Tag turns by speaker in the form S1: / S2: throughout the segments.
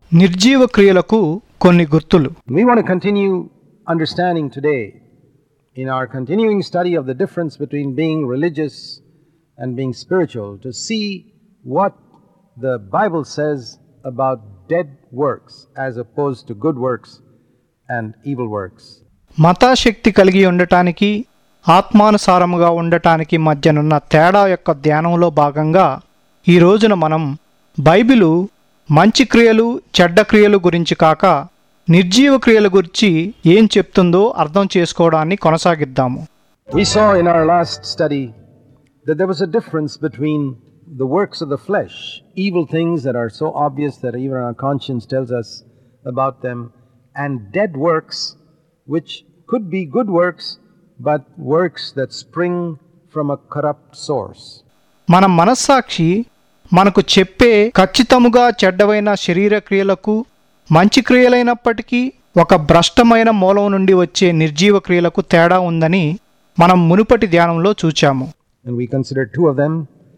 S1: నిర్జీవ క్రియలకు కొన్ని గుర్తులు
S2: We want to continue understanding today in our continuing study of the difference between being religious and being spiritual to see what the Bible says about dead works as opposed to good works and evil works.
S1: మతాశక్తి కలిగి ఉండటానికి ఆత్మానుసారముగా ఉండటానికి మధ్యనున్న తేడా యొక్క ధ్యానంలో భాగంగా ఈ రోజున మనం బైబిలు మంచి క్రియలు చెడ్డ క్రియలు గురించి కాక నిర్జీవ క్రియల గురించి ఏం చెప్తుందో అర్థం చేసుకోవడాన్ని కొనసాగిద్దాము
S2: We saw in our last study that there was a difference between the works of the flesh, evil things that are so obvious that even our conscience tells us about them, and dead works, which could be good works, but works that spring from a corrupt source.
S1: మన మనస్సాక్షి మనకు చెప్పే ఖచ్చితముగా చెడ్డవైన శరీర క్రియలకు మంచి క్రియలైనప్పటికీ ఒక భ్రష్టమైన మూలం నుండి వచ్చే నిర్జీవ క్రియలకు తేడా ఉందని మనం మునుపటి ధ్యానంలో చూచాము
S2: And we considered two of them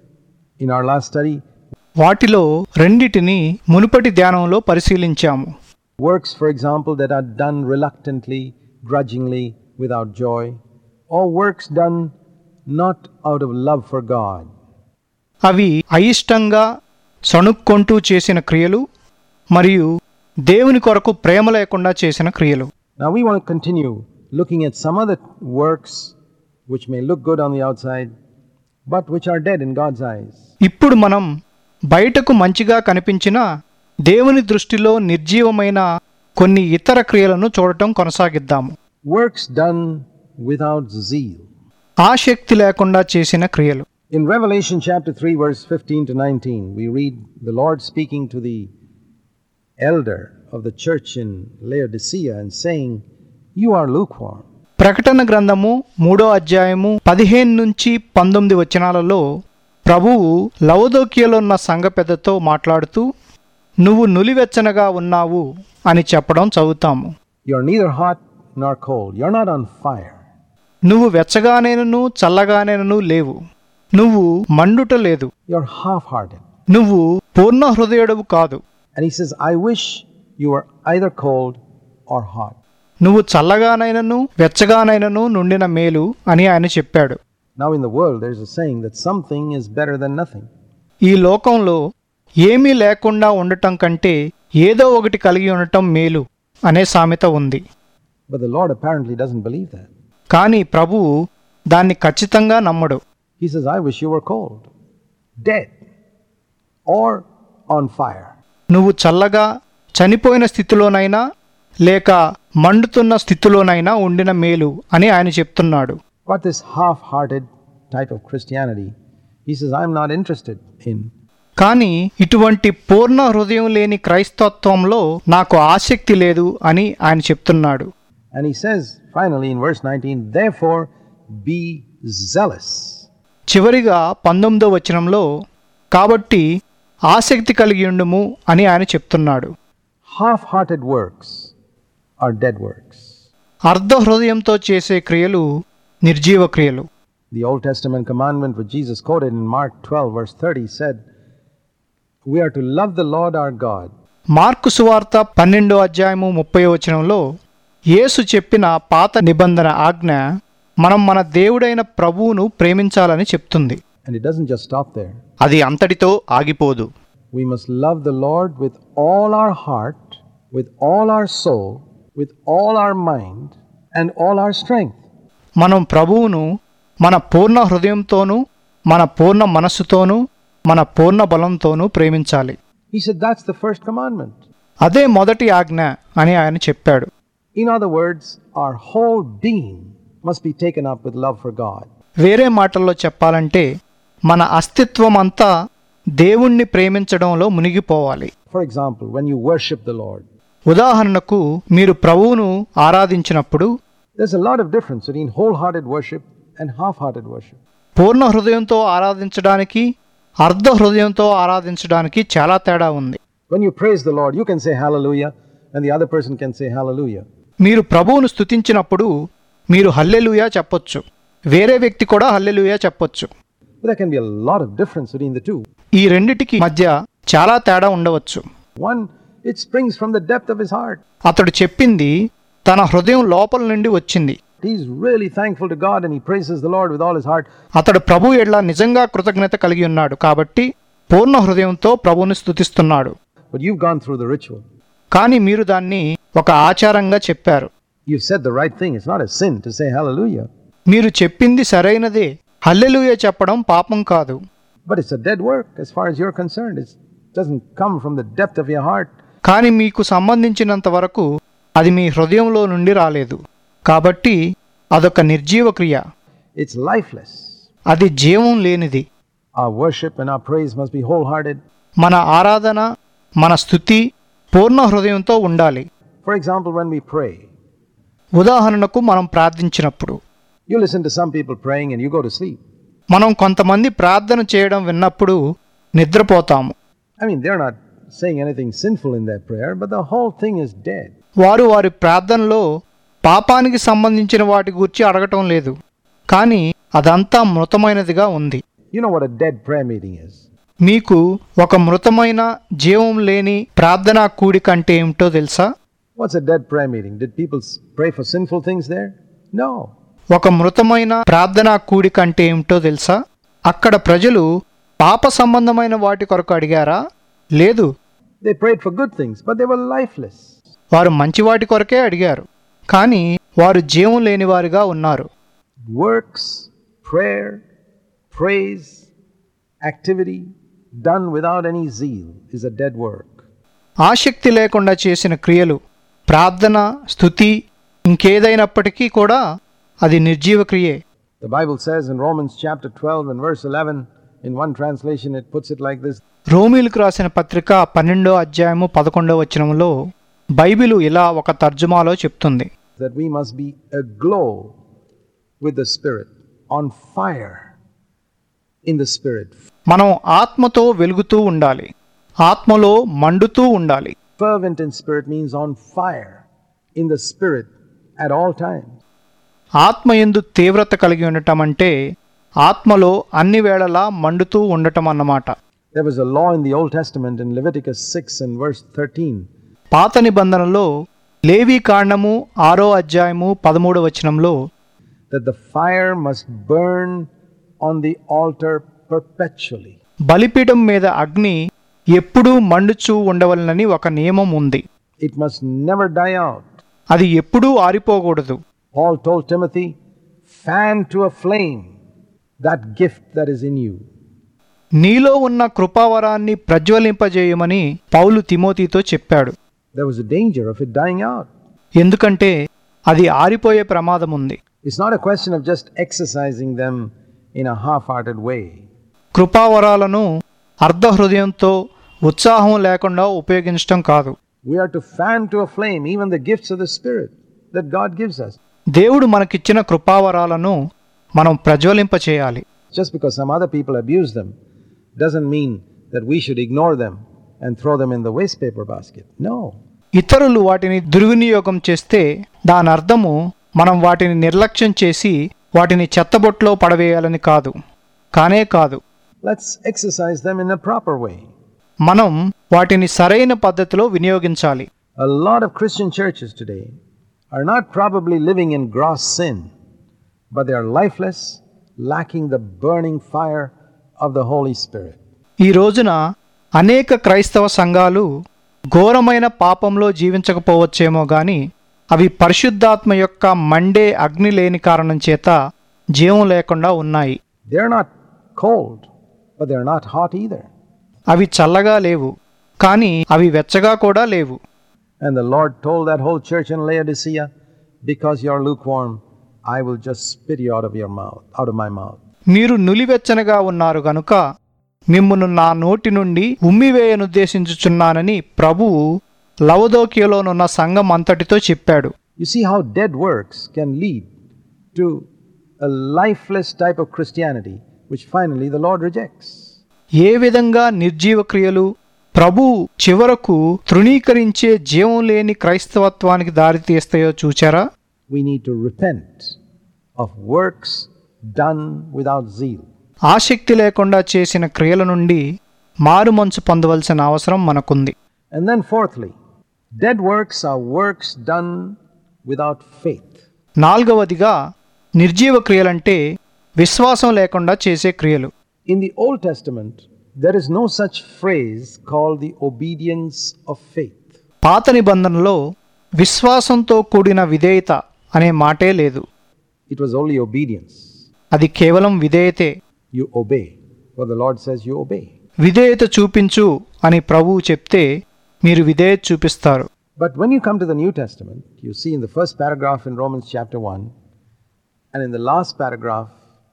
S2: in our last study
S1: వాటిలో రెండిటిని మునుపటి ధ్యానంలో పరిశీలించాము
S2: works, for example, that are done reluctantly, grudgingly, without joy, or works done not out of love for God.
S1: అవి అయిష్టంగా సణుక్కొంటూ చేసిన క్రియలు మరియు దేవుని కొరకు ప్రేమ లేకుండా చేసిన క్రియలు
S2: Now we want to continue looking at some other works which may look good on the outside, but which are dead in God's eyes.
S1: ఇప్పుడు మనం బయటకు మంచిగా కనిపించిన దేవుని దృష్టిలో నిర్జీవమైన కొన్ని ఇతర క్రియలను చూడటం కొనసాగిద్దాము
S2: Works done without zeal.
S1: ఆసక్తి లేకుండా చేసిన క్రియలు
S2: In Revelation chapter 3, verse 15 to 19, we read the Lord speaking to the elder of the church in Laodicea and saying, You are lukewarm.
S1: ప్రకటన గ్రంథము మూడో అధ్యాయము పదిహేను నుంచి పంతొమ్మిది వచనాలలో ప్రభువు లవదోకియలో ఉన్న సంఘ పెద్దతో మాట్లాడుతూ నువ్వు నులివెచ్చనగా ఉన్నావు అని చెప్పడం చదువుతాము
S2: You are neither hot nor cold. You're not on fire.
S1: నువ్వు వెచ్చగానేనను చల్లగానేనను లేవు నువ్వు మండుట లేదు
S2: You're half hearted.
S1: నువ్వు పూర్ణ హృదయుడవు కాదు
S2: And he says, I wish you were either cold or hot.
S1: నువ్వు చల్లగానైనను వెచ్చగానైనను నుండిన మేలు అని ఆయన చెప్పాడు
S2: Now, in the world, there's a saying that something is better than nothing.
S1: ఈ లోకంలో ఏమీ లేకుండా ఉండటం కంటే ఏదో ఒకటి కలిగి ఉండటం మేలు అనే సామెత ఉంది
S2: But the Lord apparently doesn't believe that.
S1: కానీ ప్రభువు దాన్ని ఖచ్చితంగా నమ్మడు
S2: He says, I wish you were cold, dead, or on fire.
S1: నువ్వు చల్లగా చనిపోయిన స్థితిలోనైనా లేక మండుతున్న స్థితిలోనైనా ఉండిన మేలు అని ఆయన చెప్తున్నాడు
S2: What this half hearted type of Christianity, he says, I'm not interested in.
S1: కానీ ఇటువంటి పూర్ణ హృదయం లేని క్రైస్తత్వంలో నాకు ఆసక్తి లేదు అని ఆయన చెప్తున్నాడు
S2: And he says, finally, in verse 19, therefore be zealous.
S1: చివరిగా పంతొమ్మిదో వచనంలో కాబట్టి ఆసక్తి కలిగి ఉండుము అని ఆయన చెప్తున్నాడు
S2: Half hearted works are dead works.
S1: అర్ధ హృదయంతో చేసే క్రియలు నిర్జీవ క్రియలు
S2: The Old Testament commandment which Jesus quoted in Mark 12, verse 30 said, We are to love the Lord our God
S1: Mark సువార్త పన్నెండో అధ్యాయము ముప్పై వచనంలో యేసు చెప్పిన పాత నిబంధన ఆజ్ఞ మనం మన దేవుడైన ప్రభువును ప్రేమించాలని చెప్తుంది
S2: And it doesn't just stop there.
S1: అది అంతటితో ఆగిపోదు
S2: We must love the Lord with all our heart, with all our soul, with all our mind, and all our strength.
S1: మనం ప్రభువును మన పూర్ణ హృదయంతోనూ మన పూర్ణ మనస్సుతోనూ మన పూర్ణ బలంతోనూ ప్రేమించాలి
S2: He said that's the first commandment.
S1: అదే మొదటి ఆజ్ఞ అని ఆయన చెప్పాడు
S2: In other words, our whole being must be taken up with love for God.
S1: వేరే మాటల్లో చెప్పాలంటే మన అస్తిత్వం అంతా దేవుణ్ణి ప్రేమించడంలో మునిగిపోవాలి
S2: For example, when you worship the Lord,
S1: ఉదాహరణకు మీరు ప్రభువును ఆరాధించినప్పుడు
S2: there's a lot of difference between wholehearted worship and half hearted worship.
S1: పూర్ణ హృదయంతో ఆరాధించడానికి అర్ధ హృదయంతో ఆరాధించడానికి చాలా తేడా ఉంది
S2: When you praise the Lord, you can say hallelujah, and the other person can say hallelujah.
S1: మీరు ప్రభువును స్తుతించినప్పుడు మీరు హల్లెలూయా చెప్పొచ్చు వేరే వ్యక్తి కూడా హల్లెలూయా చెప్పొచ్చు
S2: But there can be a lot of difference between the two.
S1: ఈ రెండిటికి మధ్య చాలా తేడా ఉండవచ్చు
S2: One It springs from the depth of his heart.
S1: అతడు చెప్పింది తన హృదయం లోపల నుండి వచ్చింది
S2: He's really thankful to God and he praises the Lord with all his heart.
S1: అతడు ప్రభు ఎడ్ల నిజంగా కృతజ్ఞత కలిగి ఉన్నాడు కాబట్టి పూర్ణ హృదయంతో ప్రభువుని స్తుతిస్తున్నాడు
S2: But you've gone through the ritual.
S1: కానీ మీరు దాన్ని ఒక ఆచారంగా చెప్పారు
S2: You've said the right thing. It's not a sin to say hallelujah,
S1: మీరు చెప్పింది సరైనదే హల్లెలూయ చెప్పడం పాపం కాదు
S2: but it's a dead work as far as you're concerned. It doesn't come from the depth of your heart.
S1: కానీ మీకు సంబంధించినంత వరకు అది మీ హృదయంలో నుండి రాలేదు కాబట్టి అదొక నిర్జీవ క్రియ
S2: It's lifeless.
S1: అది జీవం లేనిది
S2: Our worship and our praise must be wholehearted.
S1: మన ఆరాధన మన స్థుతి పూర్ణ హృదయంతో ఉండాలి
S2: For example, when we pray,
S1: ఉదాహరణకు మనం ప్రార్థించినప్పుడు
S2: you listen to some people praying and you go to sleep.
S1: మనం కొంతమంది ప్రార్థన చేయడం విన్నప్పుడు నిద్రపోతాము
S2: I mean, they're not saying anything sinful in their prayer, but the whole thing is dead.
S1: వారు వారి ప్రార్థనలో పాపానికి సంబంధించిన వాటి గురించి అడగటం లేదు కానీ అదంతా మృతమైనదిగా ఉంది
S2: You know what a dead prayer meeting is.
S1: మీకు ఒక మృతమైన జీవం లేని ప్రార్థనా కూడిక అంటే ఏమిటో తెలుసా
S2: What's a dead prayer meeting? Did people s- pray for sinful things there? No.
S1: ఒక మృతమైన ప్రార్థనా కూడిక అంటే ఏమిటో తెలుసా అక్కడ ప్రజలు పాప సంబంధమైన వాటి కొరకు అడిగారా లేదు
S2: They prayed for good things, but they were lifeless.
S1: వారు మంచి వాటి కొరకే అడిగారు కానీ వారు జీవం లేనివారుగా ఉన్నారు
S2: Works, prayer, praise, activity done without any zeal is a dead work.
S1: ఆసక్తి లేకుండా చేసిన క్రియలు ప్రార్థన స్థుతి ఇంకేదైనప్పటికీ కూడా అది నిర్జీవ క్రియే
S2: The Bible says in Romans chapter 12 and verse 11, in one translation it puts it like this
S1: రోమిలకు రాసిన పత్రిక పన్నెండో అధ్యాయము పదకొండో వచనంలో బైబిలు ఇలా ఒక తర్జుమాలో చెప్తుంది
S2: that we must be aglow with the Spirit, on fire in the Spirit,
S1: మనం ఆత్మతో వెలుగుతూ ఉండాలి ఆత్మలో మండుతూ ఉండాలి
S2: fervent in spirit means on fire in the Spirit at all times.
S1: ఆత్మ ఎందు తీవ్రత కలిగి ఉండటం అంటే ఆత్మలో అన్ని వేళలా మండుతూ ఉండటం అన్నమాట
S2: There was a law in the Old Testament in Leviticus 6 and verse 13
S1: పాత నిబంధనలో లేవీ కాండము ఆరో అధ్యాయము పదమూడవ వచనంలో
S2: that the fire must burn on the altar perpetually.
S1: బలిపీఠం మీద అగ్ని ఎప్పుడూ మండుచూ ఉండవలనని ఒక నియమం ఉంది
S2: It must never die out.
S1: అది ఎప్పుడూ ఆరిపోకూడదు
S2: Paul told Timothy, fan to a flame that gift that is in you.
S1: నీలో ఉన్న కృపావరాన్ని ప్రజ్వలింపజేయమని పౌలు తిమోతితో చెప్పాడు
S2: There was a danger of it dying out.
S1: ఎందుకంటే అది ఆరిపోయే ప్రమాదం ఉంది
S2: It's not a question of just exercising them in a half hearted way.
S1: కృపావరాలను అర్ధ హృదయంతో ఉత్సాహం లేకుండా ఉపయోగించటం కాదు
S2: We are to fan to a flame even the gifts of the Spirit that God gives us.
S1: దేవుడు మనకిచ్చిన కృపావరాలను మనం ప్రజ్వలింపచేయాలి
S2: Just because some other people abuse them doesn't mean that we should ignore them and throw them in the waste paper basket. No.
S1: ఇతరులు వాటిని దుర్వినియోగం చేస్తే దాని అర్థము మనం వాటిని నిర్లక్ష్యం చేసి వాటిని చెత్తబొట్లో పడవేయాలని కాదు కానే కాదు
S2: Let's exercise them in a proper way.
S1: మనం వాటిని సరైన పద్ధతిలో వినియోగించాలి
S2: A lot of Christian churches today are not probably living in gross sin, but they are lifeless, lacking the burning fire of the Holy Spirit.
S1: ఈ రోజున అనేక క్రైస్తవ సంఘాలు ఘోరమైన పాపంలో జీవించకపోవచ్చేమో గాని అవి పరిశుద్ధాత్మ యొక్క మండే అగ్ని లేని కారణం చేత జీవం లేకుండా ఉన్నాయి
S2: They're not cold, but they're not hot either.
S1: అవి చల్లగా లేవు కానీ అవి వెచ్చగా కూడా లేవు
S2: And the Lord told that whole church in Laodicea, Because you're lukewarm, I will just spit you out of your mouth, out of my mouth.
S1: మీరు నులివెచ్చనగా ఉన్నారు గనుక మిమ్మును నా నోటి నుండి ఉమ్మివేయనుద్దేశించుచున్నానని ప్రభువు లవదోకియలోనున్న సంఘం అంతటితో చెప్పాడు
S2: You see how dead works can lead to a lifeless type of Christianity, which finally the Lord rejects.
S1: ఏ విధంగా నిర్జీవ క్రియలు ప్రభు చివరకు తృణీకరించే జీవం లేని క్రైస్తవత్వానికి దారితీస్తాయో చూచారా
S2: We need to repent of works done without zeal.
S1: ఆసక్తి లేకుండా చేసిన క్రియల నుండి మారుమంచు పొందవలసిన అవసరం మనకుంది
S2: And then, fourthly, dead works are works done without faith.
S1: నాలుగవదిగా నిర్జీవ క్రియలంటే విశ్వాసం లేకుండా చేసే క్రియలు
S2: In the Old Testament, there is no such phrase called the obedience of faith.
S1: పాత నిబంధనలో విశ్వాసంతో కూడిన విధేయత అనే మాటే లేదు
S2: It was only obedience.
S1: అది కేవలం విధేయతే
S2: You obey. What the Lord says, you obey.
S1: విధేయత చూపించు అని ప్రభువు చెప్తే మీరు విధేయత చూపిస్తారు
S2: But when you come to the New Testament, you see in the first paragraph in Romans chapter 1, and in the last paragraph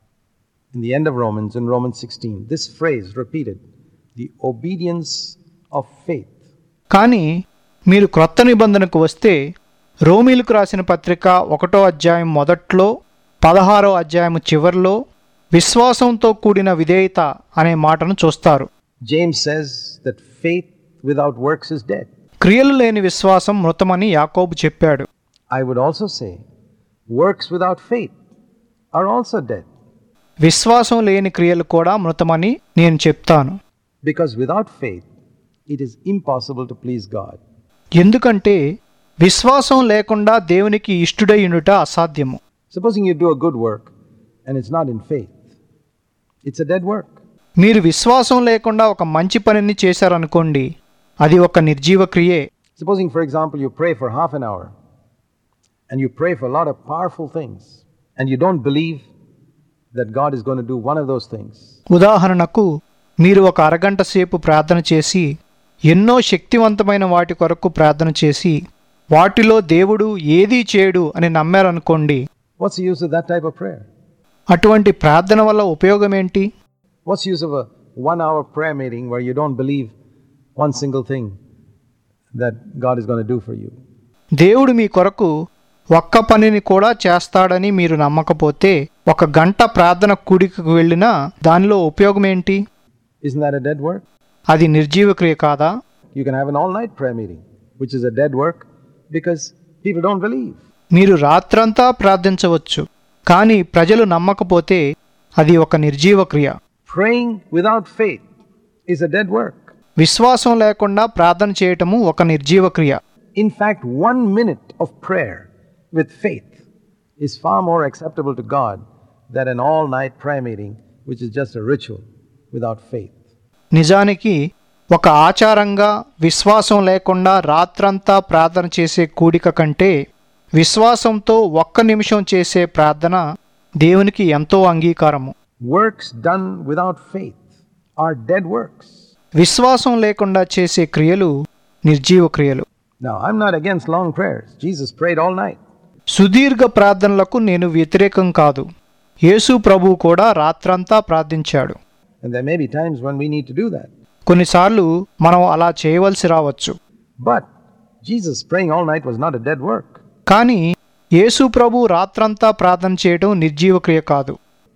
S2: in the end of Romans, in Romans 16, this phrase repeated the obedience of faith.
S1: కానీ మీరు క్రొత్త నిబంధనకు వస్తే రోమీలకు రాసిన పత్రిక ఒకటో అధ్యాయం మొదట్లో పదహారో అధ్యాయం చివర్లో విశ్వాసంతో కూడిన విధేయత అనే మాటను చూస్తారు
S2: James says that faith without works is dead.
S1: క్రియలు లేని విశ్వాసం మృతమని యాకోబు చెప్పాడు
S2: I would also say works without faith are also dead
S1: విశ్వాసం లేని క్రియలు కూడా మృతమని నేను చెప్తాను
S2: because without faith it is impossible to please God.
S1: ఎందుకంటే విశ్వాసం లేకుండా దేవునికి ఇష్టుడై ఉండుట అసాధ్యము
S2: Supposing you do a good work and it's not in faith, it's a dead work.
S1: మీరు విశ్వాసం లేకుండా ఒక మంచి పనిని చేశారనుకోండి అది ఒక నిర్జీవ క్రియే
S2: Supposing, for example, you pray for half an hour and you pray for a lot of powerful things and you don't believe that God is going to do one of those things.
S1: ఉదాహరణకు మీరు ఒక అరగంట సేపు ప్రార్థన చేసి ఎన్నో శక్తివంతమైన వాటి కొరకు ప్రార్థన చేసి వాటిలో దేవుడు ఏదీ చేయడు అని నమ్మారనుకోండి
S2: What's the use of that type of prayer?
S1: అటువంటి ప్రార్థన వల్ల ఉపయోగం ఏంటి
S2: What's the use of a one hour prayer meeting where you don't believe one single thing that God is going to do for you?
S1: దేవుడు మీ కొరకు ఒక్క పనిని కూడా చేస్తాడని మీరు నమ్మకపోతే ఒక గంట ప్రార్థన కూడికకు వెళ్ళినా దానిలో ఉపయోగం ఏంటి
S2: Isn't that a dead work?
S1: అది నిర్జీవ క్రియ కాదా
S2: You can have an all night prayer meeting, which is a dead work because people don't believe.
S1: మీరు రాత్రంతా ప్రార్థించవచ్చు కానీ ప్రజలు నమ్మకపోతే అది ఒక నిర్జీవ క్రియ
S2: Praying without faith is a dead work.
S1: విశ్వాసం లేకుండా ప్రార్థన చేయటము ఒక నిర్జీవ క్రియ
S2: In fact, one minute of prayer with faith is far more acceptable to God than an all night prayer meeting, which is just a ritual without faith.
S1: నిజానికి ఒక ఆచారంగా విశ్వాసం లేకుండా రాత్రంతా ప్రార్థన చేసే కూడిక కంటే విశ్వాసంతో ఒక్క నిమిషం చేసే ప్రార్థన దేవునికి ఎంతో అంగీకారము
S2: Works done without faith are dead works.
S1: విశ్వాసం లేకుండా చేసే క్రియలు నిర్జీవ క్రియలు
S2: Now, I'm not against long prayers. Jesus prayed all night.
S1: సుదీర్ఘ ప్రార్థనలకు నేను వ్యతిరేకం కాదు యేసు ప్రభువు కూడా రాత్రంతా ప్రార్థించాడు
S2: And there may be times when we need to do that.
S1: కొన్నిసార్లు మనం అలా చేయవలసి రావచ్చు
S2: But Jesus praying all night was not a dead work.
S1: కానీ యేసు ప్రభు రాత్రంతా ప్రార్థన చేయడం నిర్జీవ క్రియ కాదు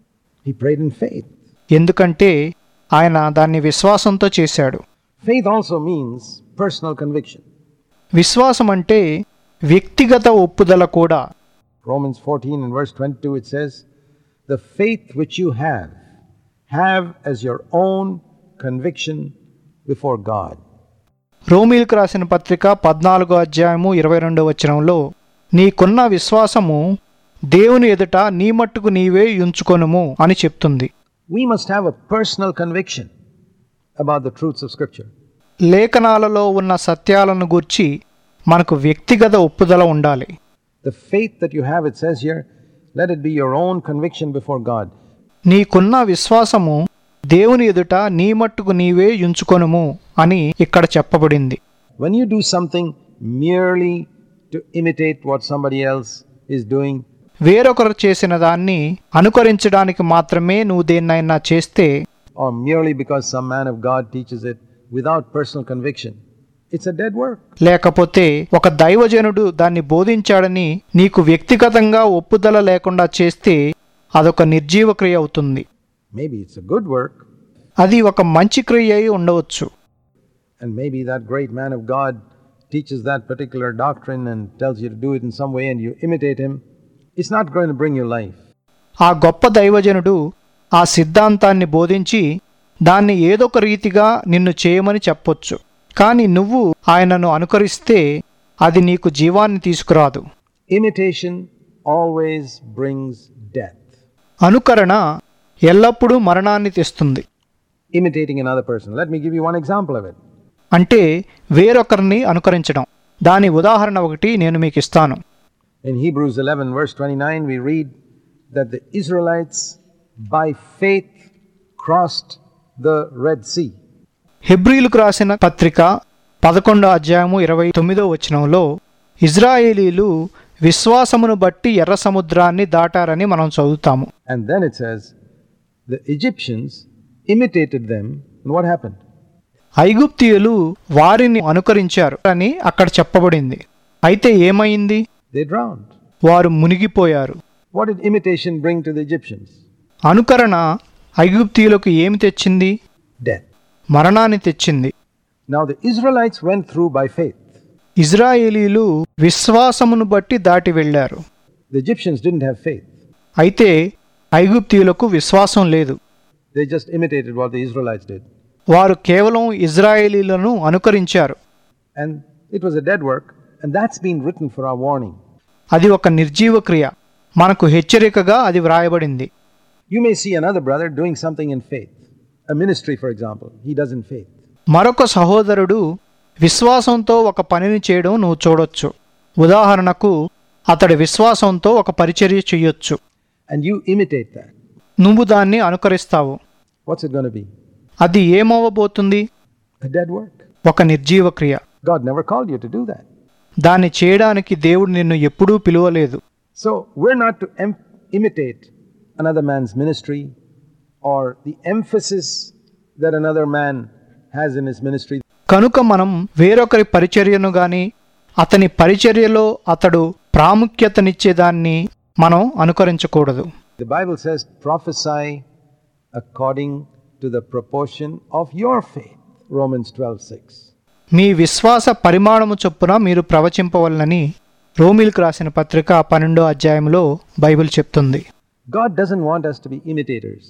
S2: He prayed in faith.
S1: ఎందుకంటే ఆయన దాన్ని విశ్వాసంతో చేశాడు
S2: Faith also means personal conviction.
S1: విశ్వాసం అంటే వ్యక్తిగత ఒప్పుదల కూడా
S2: Romans 14 and verse 22 it says, The faith which you have, have as your own conviction before God.
S1: రోమిల్కు రాసిన పత్రిక పద్నాలుగో అధ్యాయము ఇరవై రెండో వచనంలో నీకున్న విశ్వాసము దేవుని ఎదుట నీ మట్టుకు నీవే ఉంచుకొనుము అని చెప్తుంది
S2: We must have a personal conviction about the truths of Scripture.
S1: లేఖనాలలో ఉన్న సత్యాలను గూర్చి మనకు వ్యక్తిగత ఒప్పుదల ఉండాలి
S2: The faith that you have, it says here, let it be your own conviction before God.
S1: నీకున్న విశ్వాసము దేవుని ఎదుట నీ మట్టుకు నీవే ఉంచుకొనుము అని ఇక్కడ చెప్పబడింది
S2: When you do something merely to imitate what somebody else is doing,
S1: వేరొకరు చేసిన దాన్ని అనుకరించడానికి మాత్రమే నువ్వు దేన్నైనా చేస్తే
S2: or merely because some man of God teaches it without personal conviction, it's a dead work.
S1: లేకపోతే ఒక దైవజనుడు దాన్ని బోధించాడని నీకు వ్యక్తిగతంగా ఒప్పుదల లేకుండా చేస్తే అదొక నిర్జీవ క్రియ అవుతుంది
S2: Maybe it's a good work,
S1: అది ఒక మంచి క్రియ అయి ఉండవచ్చు
S2: and maybe that great man of God teaches that particular doctrine and tells you to do it in some way and you imitate him. It's not going to bring you life.
S1: ఆ గొప్ప దైవజనుడు ఆ సిద్ధాంతాన్ని బోధించి దాన్ని ఏదొక రీతిగా నిన్ను చేయమని చెప్పొచ్చు కానీ నువ్వు ఆయనను అనుకరిస్తే అది నీకు జీవాన్ని తీసుకురాదు
S2: Imitation always brings death.
S1: అనుకరణ ఎల్లప్పుడూ మరణాన్ని తెస్తుంది
S2: Imitating another person. Let me give you one example of it.
S1: అంటే వేరొకరిని అనుకరించడం దాని ఉదాహరణ ఒకటి నేను మీకు ఇస్తాను
S2: In Hebrews 11, verse 29, we read that the Israelites, by faith, crossed the Red Sea.
S1: హెబ్రీలకు రాసిన పత్రిక పదకొండో అధ్యాయము ఇరవై తొమ్మిదో వచనంలో ఇజ్రాయేలీలు విశ్వాసమును బట్టి ఎర్ర సముద్రాన్ని దాటారని మనం చదువుతాము
S2: And then it says, the Egyptians imitated them, and what happened?
S1: ఐగుప్తియులు వారిని అనుకరించారు అని అక్కడ చెప్పబడింది అయితే ఏమైంది
S2: They drowned.
S1: వారు మునిగిపోయారు
S2: What did imitation bring to the Egyptians?
S1: అనుకరణ ఐగుప్తియులకు ఏమి తెచ్చింది
S2: Death.
S1: మరణాన్ని తెచ్చింది
S2: Now the Israelites went through by faith.
S1: ఇజ్రాయేలీలు విశ్వాసమును బట్టి దాటి వెళ్ళారు
S2: The Egyptians didn't have faith.
S1: అయితే ఐగుప్తియులకు విశ్వాసం లేదు
S2: They just imitated what the Israelites did.
S1: వారు కేవలం ఇజ్రాయేలీలను అనుకరించారు
S2: And it was a dead work, and that's been written for our warning.
S1: అది ఒక నిర్జీవ క్రియ మనకు హెచ్చరికగా అది వ్రాయబడింది
S2: You may see another brother doing something in faith. A ministry, for example, he does in faith.
S1: మరొక సహోదరుడు విశ్వాసంతో ఒక పనిని చేయడం నువ్వు చూడొచ్చు ఉదాహరణకు అతడి విశ్వాసంతో ఒక పరిచర్య చేయొచ్చు
S2: And you imitate that.
S1: నువ్వు దాన్ని అనుకరిస్తావు
S2: What's it going to be?
S1: అది ఏమవ్వబోతుంది
S2: A dead work.
S1: ఒక నిర్జీవ క్రియ
S2: God never called you to do that.
S1: దాన్ని చేయడానికి దేవుడు నిన్ను ఎప్పుడూ పిలువలేదు
S2: So we're not to em- imitate another man's ministry or the emphasis that another man has in his ministry.
S1: కనుక మనం వేరొకరి పరిచర్యను గాని అతని పరిచర్యలో అతడు ప్రాముఖ్యతనిచ్చేదాన్ని మనం అనుకరించకూడదు
S2: The Bible says, prophesy according to the proportion of your faith. Romans 12 6.
S1: మీ విశ్వాస పరిమాణము చొప్పున మీరు ప్రవచింపవలనని రోమిల్కి రాసిన పత్రిక పన్నెండో అధ్యాయంలో బైబిల్ చెప్తుంది
S2: God doesn't want us to be imitators,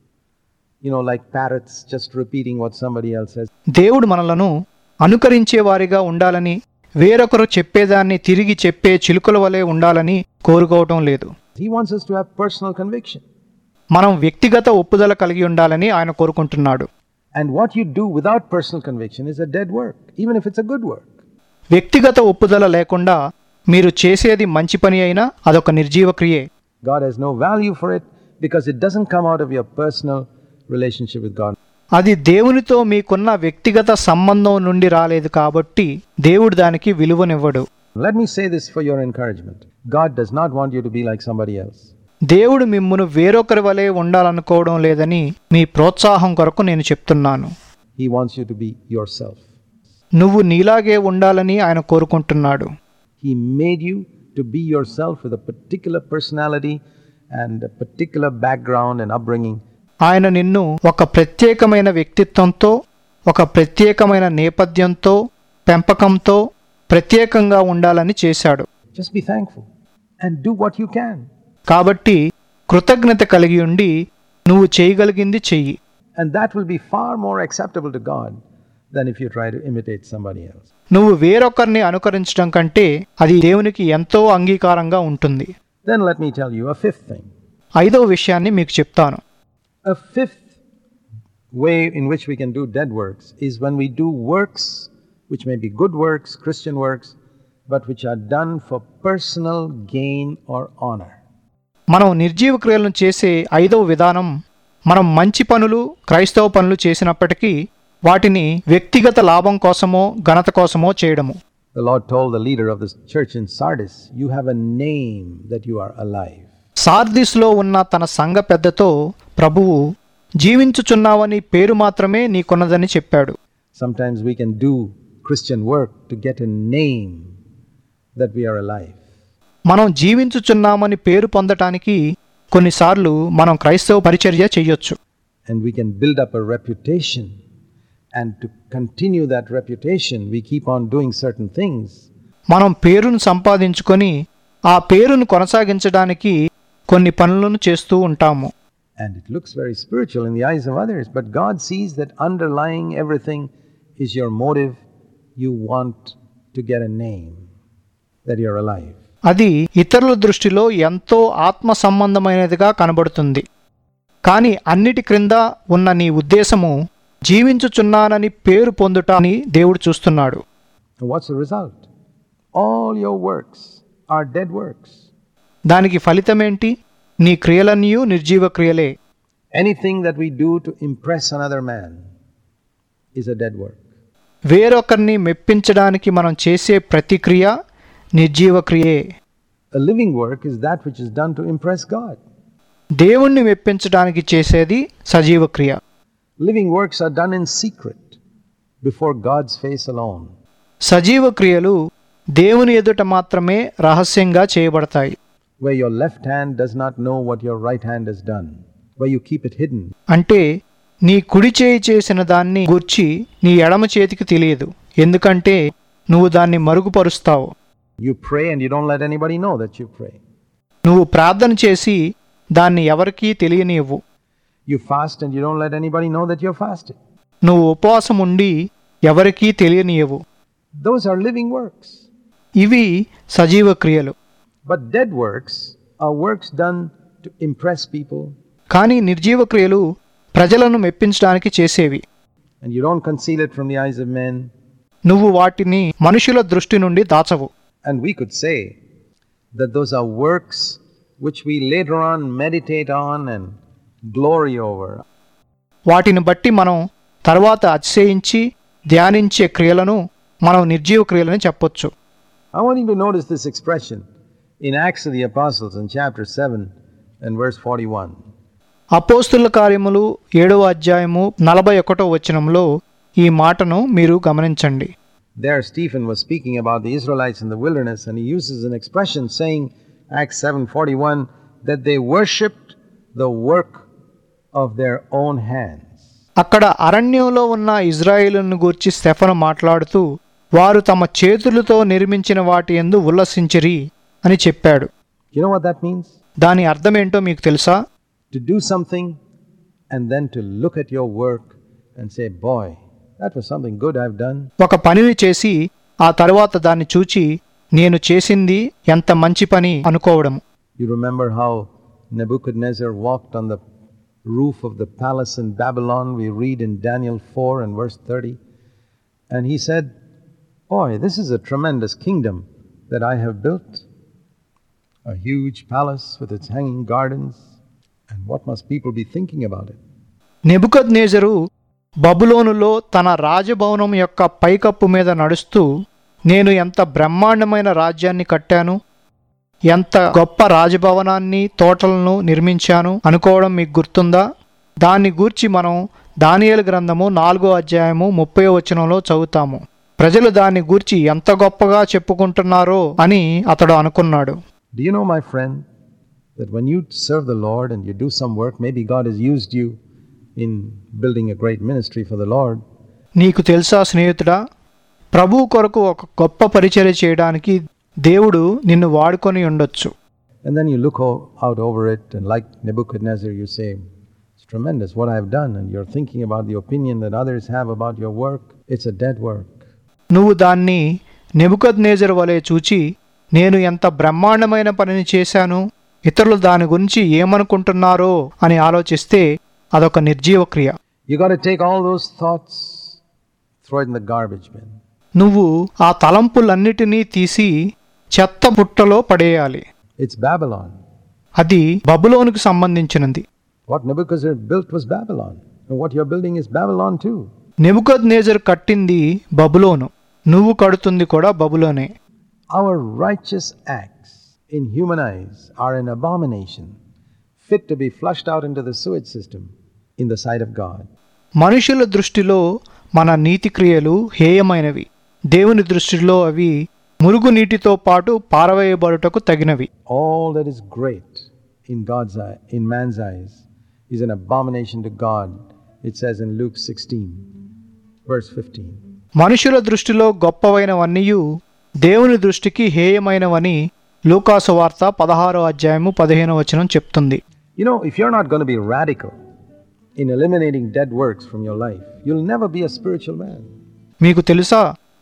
S2: you know, like parrots just repeating what somebody else says.
S1: దేవుడు మనలను అనుకరించే వారిగా ఉండాలని వేరొకరు చెప్పేదాన్ని తిరిగి చెప్పే చిలుకల వలె ఉండాలని కోరుకోవటం లేదు
S2: He wants us to have personal conviction.
S1: మనం వ్యక్తిగత ఒప్పుదల కలిగి ఉండాలని ఆయన కోరుకుంటున్నాడు
S2: And what you do without personal conviction is a dead work, even if it's a good work.
S1: వ్యక్తిగత ఒప్పుదల లేకుండా మీరు చేసేది మంచి పని అయినా అదొక నిర్జీవ క్రియే
S2: God has no value for it because it doesn't come out of your personal relationship with God.
S1: అది దేవునితో మీకున్న వ్యక్తిగత సంబంధం నుండి రాలేదు కాబట్టి దేవుడు దానికి విలువనివ్వడు
S2: Let me say this for your encouragement God does not want you to be like somebody else.
S1: దేవుడు మిమ్మును వేరొకరి వలె ఉండాలనుకోవడం లేదని మీ ప్రోత్సాహం కొరకు నేను చెప్తున్నాను
S2: He wants you to be yourself.
S1: నువ్వు నీలాగే ఉండాలని ఆయన కోరుకుంటున్నాడు
S2: He made you to be yourself with a particular personality and a particular background and upbringing.
S1: ఆయన నిన్ను ఒక ప్రత్యేకమైన వ్యక్తిత్వంతో ఒక ప్రత్యేకమైన నేపథ్యంతో పెంపకంతో ప్రత్యేకంగా ఉండాలని చేశాడు
S2: Just be thankful and do what you can.
S1: కాబట్టి కృతజ్ఞత కలిగి ఉండి నువ్వు చేయగలిగింది చెయ్యి
S2: And that will be far more acceptable to God than if you try to imitate somebody else.
S1: నువ్వు వేరొకరిని అనుకరించడం కంటే అది దేవునికి ఎంతో అంగీకారంగా ఉంటుంది
S2: Then let me tell you a fifth thing.
S1: ఐదవ విషయాన్ని మీకు చెప్తాను
S2: A fifth way in which we can do dead works is when we do works which may be good works, Christian works, but which are done for personal gain or honor.
S1: మనం నిర్జీవ క్రియలను చేసే ఐదవ విధానం మనం మంచి పనులు క్రైస్తవ పనులు చేసినప్పటికీ వాటిని వ్యక్తిగత లాభం కోసమో ఘనత కోసమో చేయడము
S2: The Lord told the leader of the church in Sardis, You have a name that you are alive.
S1: సార్దిస్లో ఉన్న తన సంఘ పెద్దతో ప్రభువు జీవించుచున్నావని పేరు మాత్రమే నీకున్నదని చెప్పాడు
S2: Sometimes we can do Christian work to get a name that we are alive.
S1: మనం జీవించుచున్నామని పేరు పొందటానికి కొన్నిసార్లు మనం క్రైస్తవ పరిచర్య చెయ్యొచ్చు
S2: And we can build up a reputation. And to continue that reputation, we keep on doing certain things.
S1: మనం పేరును సంపాదించుకొని ఆ పేరును కొనసాగించడానికి కొన్ని పనులను చేస్తూ ఉంటాము
S2: And it looks very spiritual in the eyes of others, but God sees that underlying everything is your motive you want to get a name that you're alive.
S1: అది ఇతరుల దృష్టిలో ఎంతో ఆత్మ సంబంధమైనదిగా కనబడుతుంది కానీ అన్నిటి క్రింద ఉన్న నీ ఉద్దేశము జీవించుచున్నానని పేరు పొందుట అని దేవుడు చూస్తున్నాడు
S2: And what's the result? All your works are dead works.
S1: దానికి ఫలితమేంటి నీ క్రియలన్నీయు నిర్జీవ క్రియలే
S2: Anything that we do to impress another man is a dead work.
S1: వేరొకరిని మెప్పించడానికి మనం చేసే ప్రతి క్రియ నిర్జీవ క్రియే
S2: A living work is that which is done to impress God.
S1: దేవుణ్ణి మెప్పించడానికి చేసేది సజీవ క్రియ
S2: Living works are done in secret before God's face alone.
S1: సజీవ క్రియలు దేవుని ఎదుట మాత్రమే రహస్యంగా చేయబడతాయి
S2: where your left hand does not know what your right hand has done, where you keep it hidden.
S1: అంటే నీ కుడి చేయి చేసిన దాన్ని గూర్చి నీ ఎడమ చేతికి తెలియదు ఎందుకంటే నువ్వు దాన్ని మరుగుపరుస్తావు
S2: You pray and you don't let anybody know that you pray.
S1: నువ్వు ప్రార్థన చేసి దాన్ని ఎవరికీ తెలియనివ్వు
S2: You fast and you don't let anybody know that you're fasting.
S1: నువ్వు ఉపవాసం ఉండి ఎవరికీ తెలియనియవు
S2: Those are living works.
S1: ఇవి సజీవ క్రియలు
S2: But dead works are works done to impress people,
S1: కానీ నిర్జీవ క్రియలు ప్రజలను మెప్పించడానికి చేసేవి
S2: and you don't conceal it from the eyes of men.
S1: నువ్వు వాటిని మనుషుల దృష్టి నుండి దాచవు
S2: And we could say that those are works which we later on meditate on and glory over.
S1: వాటిని బట్టి మనం తర్వాత అతిశయించి ధ్యానించే క్రియలను మనం నిర్జీవ క్రియలని చెప్పొచ్చు
S2: I want you to notice this expression in Acts of the Apostles in chapter 7 and verse 41.
S1: అపోస్తుల కార్యములు ఏడవ అధ్యాయము నలభై ఒకటో వచనంలో ఈ మాటను మీరు గమనించండి
S2: There, Stephen was speaking about the Israelites in the wilderness, and he uses an expression saying, Acts 7:41, that they worshipped the work of their own hands.
S1: అక్కడ అరణ్యంలో ఉన్న ఇజ్రాయేలును గూర్చి స్టెఫను మాట్లాడుతూ వారు తమ చేతులతో నిర్మించిన వాటి ఎందు ఉల్లసించిరి అని చెప్పాడు
S2: You know what that means?
S1: దాని అర్థమేంటో మీకు తెలుసా
S2: To do something and then to look at your work and say, Boy, that was something good I've done.
S1: ఒక పనిని చేసి ఆ తరువాత దాన్ని చూచి నేను చేసింది ఎంత మంచి పని అనుకోవడం
S2: You remember how Nebuchadnezzar walked on the roof of the palace in Babylon, we read in Daniel 4 and verse 30. And he said, Boy, this is a tremendous kingdom that I have built. A huge palace with its hanging gardens. And what must people be thinking about it?
S1: Nebuchadnezzar బబులోనులో తన రాజభవనం యొక్క పైకప్పు మీద నడుస్తూ నేను ఎంత బ్రహ్మాండమైన రాజ్యాన్ని కట్టాను ఎంత గొప్ప రాజభవనాన్ని తోటలను నిర్మించాను అనుకోవడం మీకు గుర్తుందా దాన్ని గూర్చి మనం దానియేలు గ్రంథము నాలుగో అధ్యాయము ముప్పై వచనంలో చదువుతాము ప్రజలు దాన్ని గూర్చి ఎంత గొప్పగా చెప్పుకుంటున్నారో అని అతడు అనుకున్నాడు
S2: Do you know, my friend, that when you serve the Lord and you do some work, maybe God has used you in building a great ministry for the Lord,
S1: నీకు తెలుసా స్నేహితుడా ప్రభువు కొరకు ఒక గొప్ప పరిచర్య చేయడానికి దేవుడు నిన్ను వాడుకొని ఉండొచ్చు
S2: And then you look o- out over it, and like Nebuchadnezzar, you say, It's tremendous what I've done. And you're thinking about the opinion that others have about your work. It's a dead work.
S1: నువ్వు దాన్ని నెబుకద్నేజర్ వలె చూచి నేను ఎంత బ్రహ్మాండమైన పనిని చేశాను ఇతరులు దాని గురించి ఏమనుకుంటున్నారో అని ఆలోచిస్తే అదొక నిర్జీవ క్రియ
S2: You got to take all those thoughts, throw it in the garbage bin.
S1: నువ్వు ఆ తలంపులన్నిటినీ తీసి చెత్త బుట్టలో పడేయాలి
S2: It's Babylon.
S1: అది బబులోనుకు సంబంధించినది
S2: What Nebuchadnezzar built was Babylon. And what you're building is Babylon too.
S1: Nebuchadnezzar కట్టింది బబులోను నువ్వు కడుతుంది కూడా బబులోనే
S2: Our righteous acts in human eyes are an abomination, fit to be flushed out into the sewage system in the sight of God.
S1: మనుషుల దృష్టిలో మన నీతి క్రియలు హేయమైనవి దేవుని దృష్టిలో అవి మురుగునీటితో పాటు పారవేయబడుటకు తగినవి
S2: All that is great in God's eye, in man's eyes, is an abomination to God. It says in Luke 16, verse 15.
S1: మనుషుల దృష్టిలో గొప్పవైనవన్నీయు దేవుని దృష్టికి హేయమైనవని లూకాసు వార్త పదహారో అధ్యాయము పదిహేనో వచనం చెప్తుంది
S2: You know, if you're not going to be radical in eliminating dead works from your life, you'll never be a spiritual man.
S1: మీకు తెలుసా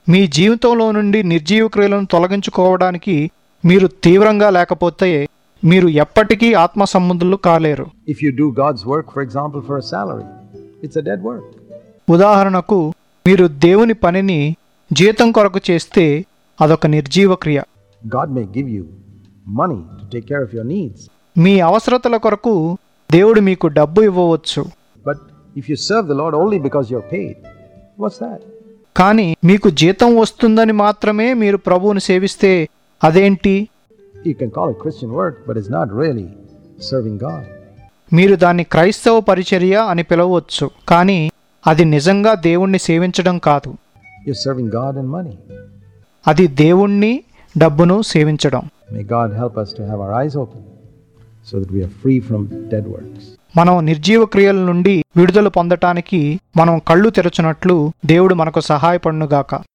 S1: మీ జీవితంలో నుండి నిర్జీవ క్రియలను తొలగించుకోవడానికి మీరు తీవ్రంగా లేకపోతే మీరు ఎప్పటికీ ఆత్మ సంబంధులు కాలేరు
S2: If you do God's work, for example, for a salary, it's a dead work.
S1: ఉదాహరణకు మీరు దేవుని పనిని జీతం కొరకు చేస్తే అదొక నిర్జీవ క్రియ
S2: God may give you money to take care of your needs,
S1: మీ అవసరతల కొరకు దేవుడు మీకు డబ్బు ఇవ్వవచ్చు
S2: but if you serve the Lord only because you're paid, what's that?
S1: కానీ మీకు జీతం వస్తుందని మాత్రమే మీరు ప్రభువుని సేవిస్తే అదేంటి
S2: You can call it Christian work, but it's not really serving God.
S1: మీరు దాన్ని క్రైస్తవ పరిచర్య అని పిలవవచ్చు కానీ అది నిజంగా దేవుణ్ణి సేవించడం కాదు
S2: You're serving God and money.
S1: అది దేవుణ్ణి డబ్బును సేవించడం
S2: May God help us to have our eyes open so that we are free from dead works.
S1: మనం నిర్జీవ క్రియల నుండి విడుదల పొందటానికి మనం కళ్ళు తెరచునట్లు దేవుడు మనకు సహాయపడునుగాక